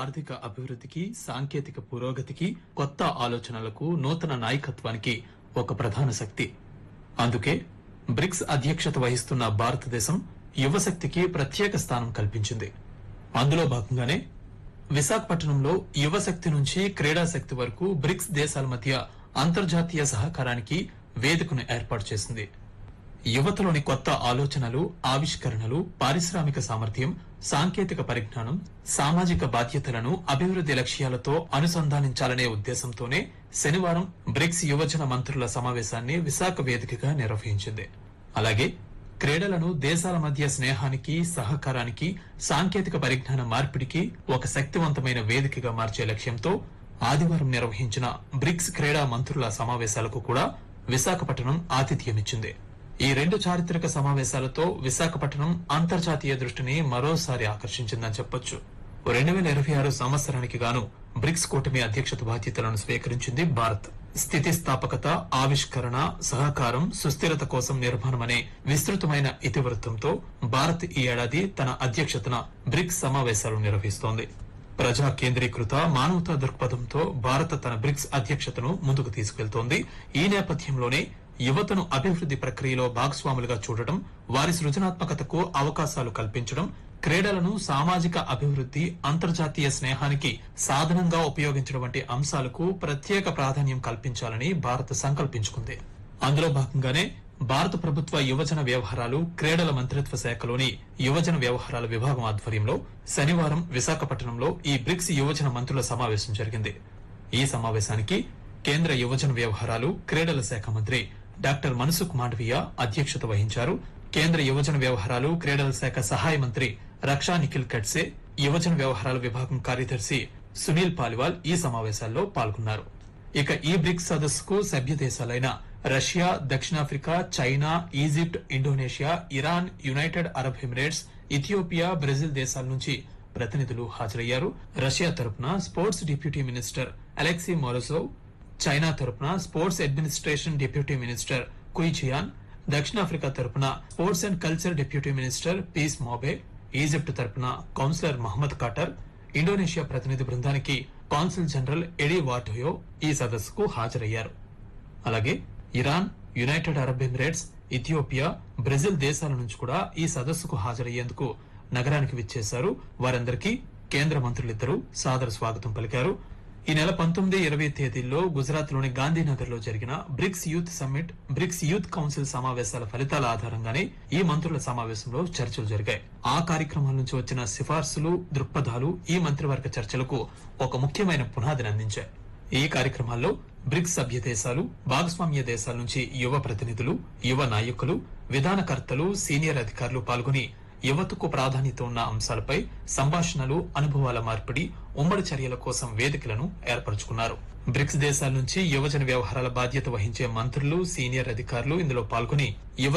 ఆర్థిక అభివృద్ధికి సాంకేతిక పురోగతికి కొత్త ఆలోచనలకు నూతన నాయకత్వానికి ఒక ప్రధాన శక్తి అందుకే బ్రిక్స్ అధ్యక్షత వహిస్తున్న భారతదేశం యువశక్తికి ప్రత్యేక స్థానం కల్పించింది అందులో భాగంగానే విశాఖపట్నంలో యువశక్తి నుంచి క్రీడా శక్తి వరకు బ్రిక్స్ దేశాల మధ్య అంతర్జాతీయ సహకారానికి వేదికను ఏర్పాటు చేసింది యువతలోని కొత్త ఆలోచనలు ఆవిష్కరణలు పారిశ్రామిక సామర్థ్యం సాంకేతిక పరిజ్ఞానం సామాజిక బాధ్యతలను అభివృద్ది లక్ష్యాలతో అనుసంధానించాలనే ఉద్దేశంతోనే శనివారం బ్రిక్స్ యువజన మంత్రుల సమావేశాన్ని విశాఖ వేదికగా నిర్వహించింది అలాగే క్రీడలను దేశాల మధ్య స్నేహానికి సహకారానికి సాంకేతిక పరిజ్ఞాన మార్పిడికి ఒక శక్తివంతమైన వేదికగా మార్చే లక్ష్యంతో ఆదివారం నిర్వహించిన బ్రిక్స్ క్రీడా మంత్రుల సమావేశాలకు కూడా విశాఖపట్నం ఆతిథ్యమిచ్చింది ఈ రెండు చారిత్రక సమావేశాలతో విశాఖపట్నం అంతర్జాతీయ దృష్టిని మరోసారి ఆకర్షించిందని చెప్పొచ్చు రెండు వేల ఇరవై ఆరు సంవత్సరానికి గాను బ్రిక్స్ కూటమి అధ్యక్షత బాధ్యతలను స్వీకరించింది భారత్ స్థితిస్థాపకత ఆవిష్కరణ సహకారం సుస్థిరత కోసం నిర్మాణం అనే విస్తృతమైన ఇతివృత్తంతో భారత్ ఈ ఏడాది తన అధ్యక్షతన బ్రిక్స్ సమావేశాలు నిర్వహిస్తోంది ప్రజా కేంద్రీకృత మానవతా దృక్పథంతో భారత్ తన బ్రిక్స్ అధ్యక్షతను ముందుకు తీసుకెళ్తోంది ఈ నేపథ్యంలోనే యువతను అభివృద్ది ప్రక్రియలో భాగస్వాములుగా చూడటం వారి సృజనాత్మకతకు అవకాశాలు కల్పించడం క్రీడలను సామాజిక అభివృద్ది అంతర్జాతీయ స్నేహానికి సాధనంగా ఉపయోగించడం వంటి అంశాలకు ప్రత్యేక ప్రాధాన్యం కల్పించాలని భారత్ సంకల్పించుకుంది అందులో భాగంగానే భారత ప్రభుత్వ యువజన వ్యవహారాలు క్రీడల మంత్రిత్వ శాఖలోని యువజన వ్యవహారాల విభాగం ఆధ్వర్యంలో శనివారం విశాఖపట్నంలో ఈ బ్రిక్స్ యువజన మంత్రుల సమావేశం జరిగింది ఈ సమావేశానికి కేంద్ర యువజన వ్యవహారాలు క్రీడల శాఖ మంత్రి డాక్టర్ మన్సుఖ్ మాండవీయ అధ్యక్షత వహించారు కేంద్ర యువజన వ్యవహారాలు క్రీడల శాఖ సహాయ మంత్రి రక్షా నిఖిల్ ఖడ్సే యువజన వ్యవహారాల విభాగం కార్యదర్శి సునీల్ పాలివాల్ ఈ సమావేశాల్లో పాల్గొన్నారు ఇక ఈ బ్రిక్స్ సదస్సుకు సభ్య దేశాలైన రష్యా దక్షిణాఫ్రికా China Egypt Indonesia Iran United Arab Emirates Ethiopia Brazil దేశాల నుంచి ప్రతినిధులు హాజరయ్యారు రష్యా తరపున sports deputy minister Alexei Morosov China తరపున స్పోర్ట్స్ అడ్మినిస్ట్రేషన్ డిప్యూటీ మినిస్టర్ కుయిచియాన్ దక్షిణాఫ్రికా తరపున sports and culture deputy minister పీస్ మోబే ఈజిప్ట్ తరపున కౌన్సిలర్ మహమ్మద్ కాటర్ ఇండోనేషియా ప్రతినిధి బృందానికి కాన్సుల్ జనరల్ ఎడీ వాటోయో ఈ సదస్సుకు హాజరయ్యారు అలాగే Iran United Arab Emirates Ethiopia Brazil దేశాల నుంచి కూడా ఈ సదస్సుకు హాజరయ్యేందుకు నగరానికి విచ్చేశారు వారందరికీ కేంద్ర మంత్రులిద్దరూ సాదర స్వాగతం పలికారు ఈ నెల పంతొమ్మిది ఇరవై తేదీల్లో గుజరాత్ లోని గాంధీనగర్ లో జరిగిన BRICS youth summit BRICS youth council సమావేశాల ఫలితాల ఆధారంగానే ఈ మంత్రుల సమావేశంలో చర్చలు జరిగాయి ఆ కార్యక్రమాల నుంచి వచ్చిన సిఫార్సులు దృక్పథాలు ఈ మంత్రివర్గ చర్చలకు ఒక ముఖ్యమైన పునాదిని అందించాయి ఈ కార్యక్రమాల్లో బ్రిక్స్ సభ్య దేశాలు భాగస్వామ్య దేశాల నుంచి యువ ప్రతినిధులు యువ నాయకులు విధానకర్తలు సీనియర్ అధికారులు పాల్గొని యువతకు ప్రాధాన్యత ఉన్న అంశాలపై సంభాషణలు అనుభవాల మార్పిడి ఉమ్మడి చర్యల కోసం వేదికలను ఏర్పరచుకున్నారు బ్రిక్స్ దేశాల నుంచి యువజన వ్యవహారాల బాధ్యత వహించే మంత్రులు సీనియర్ అధికారులు ఇందులో పాల్గొని యువ